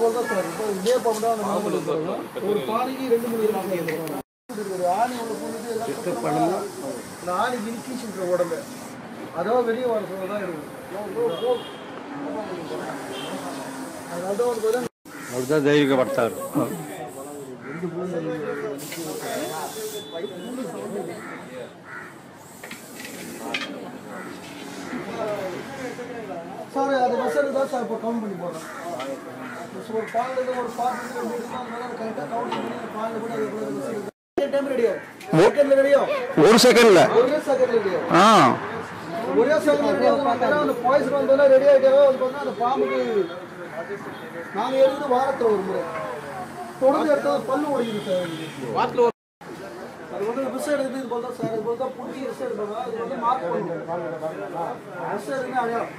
போல் தான் சார் இப்போ இதே பாம்பு தான் அந்த மாம்பழம் இருக்கிறோம் ஒரு பானைக்கு ரெண்டு மூணு கிலோ இருக்குது ஆணி உள்ள போட்டு எல்லாம் பண்ணணும் இந்த ஆணிக்கு இன்க்ரீஸ் உடம்பு அதாவது வெளியே வர சொல்ல தான் இருக்கும் அதனால தான் வந்து பார்த்தா ಅವ್ರದ್ದ ದೈವಿಕ ಬರ್ತಾರೆ சார் அது பஸ்ஸுக்கு தான் சார் இப்போ கவுண்ட் பண்ணி போடுறோம் ஒரு பாலில் ஒரு பாட்டு கரெக்டாக கவுண்ட் பண்ணி பாலில் கூட அது எவ்வளோ டைம் ரெடியோ செகண்ட்ல ரெடியோ ஒரு செகண்ட்ல ஒரே செகண்ட்ல ரெடியோ ஆ ஒரே செகண்ட்ல ரெடியோ அந்த பாய்ஸ் வந்தோன்னா ரெடி ஆகிட்டாவே வந்து பார்த்தா அந்த பாம்புக்கு நாங்கள் எடுத்து வாரத்தில் ஒரு முறை தொடர்ந்து எடுத்தா பல்லு உடைக்குது சார் அது வந்து விசை எடுக்குது இது போல தான் சார் இது போல தான் பிடிச்சி விசை எடுப்பாங்க அது வந்து மார்க் பண்ணுவோம் விசை எடுங்க அடையாளம்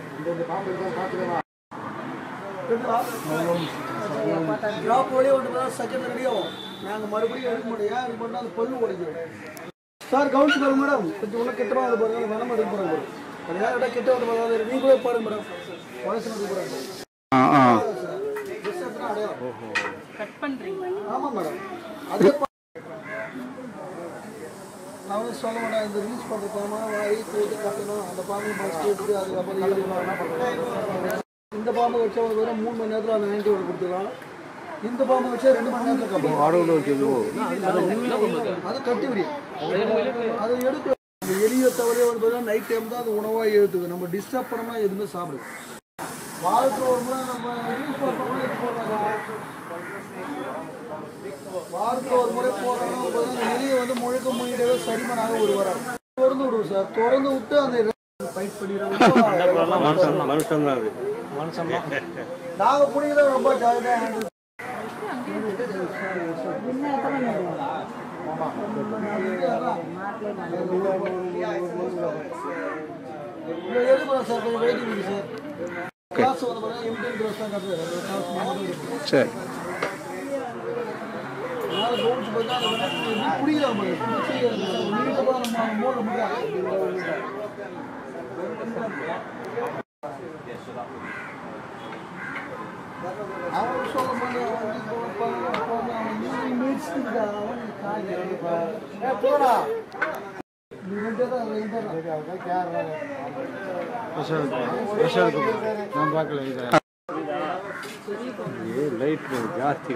ட்ராப் வழியே வந்து பார்த்தா செகண்ட் ரெடியாகும் நாங்கள் மறுபடியும் எடுக்க முடியும் ஏன் இது பண்ணால் அது பல்லு உடைக்கும் சார் கவனிச்சு பாருங்க மேடம் கொஞ்சம் உள்ள கிட்டமாக வந்து பாருங்க வேணாம் எடுக்க போகிறாங்க கொஞ்சம் நேரம் விட கிட்ட வந்து பாருங்க நீங்களே பாருங்க மேடம் வயசு வந்து போகிறாங்க ஆ ஆ கட் பண்றீங்க ஆமா மேடம் அதே பா- நான் வந்து சொல்ல மாட்டேன் இந்த ரிலீஸ் பண்ணுற பாமா வாய் போட்டு கட்டணும் அந்த பாம்பு ஃபஸ்ட்டு எடுத்து அதுக்கப்புறம் எழுதணும் என்ன பண்ணுறோம் இந்த பாம்பு வச்சா ஒரு வெறும் மூணு மணி நேரத்தில் அந்த நைன்டி ஒரு கொடுத்துக்கலாம் இந்த பாம்பு வச்சா ரெண்டு மணி நேரத்தில் கப்பல் அது கட்டி விடியும் அது எடுக்க அந்த எலியை தவிர வந்து பார்த்தீங்கன்னா நைட் டைம் தான் அது உணவாக எடுத்துக்கு நம்ம டிஸ்டர்ப் பண்ணாமல் எதுவுமே சாப்பிடுது வாரத்தில் ஒரு முறை நம்ம ரிலீஸ் பண்ணுறோம் இது போடுறாங்க வாரத்தில் ஒரு முறை போடுறோம் பார்த்தீங்கன்னா எலியை வந்து முழுக்க முழுக்கவே சரிமனாக ஒரு வரும் திறந்து விடுவோம் சார் திறந்து விட்டு அந்த ஃபைட் பண்ணிடுறோம் மனுஷன் தான் அது நாங்கள் பிடிக்கிறத ரொம்ப ஜாலியாக ஹேண்டில் எது பண்ண சார் கொஞ்சம் வெயிட்டிங் இருக்கு சார் காசு வந்து பார்த்தீங்கன்னா எம்டி ட்ரெஸ் தான் கட்டுறது காசு மட்டும் இருக்கு சரி அதனால கவனிச்சு பார்த்தா அது வந்து புரியல நம்ம நீட்டமாக நம்ம மோட முடியாது அவன் சொல்ல போது அவன் இப்போ அவன் அவன் மினிட்ஸ்க்கு அவன் காய் போடா நீ ரெண்டு தான் ரெண்டு தான் ನಾನು ಬಾಕಲ ಇದೆ ಲೈಟ್ ಜಾಸ್ತಿ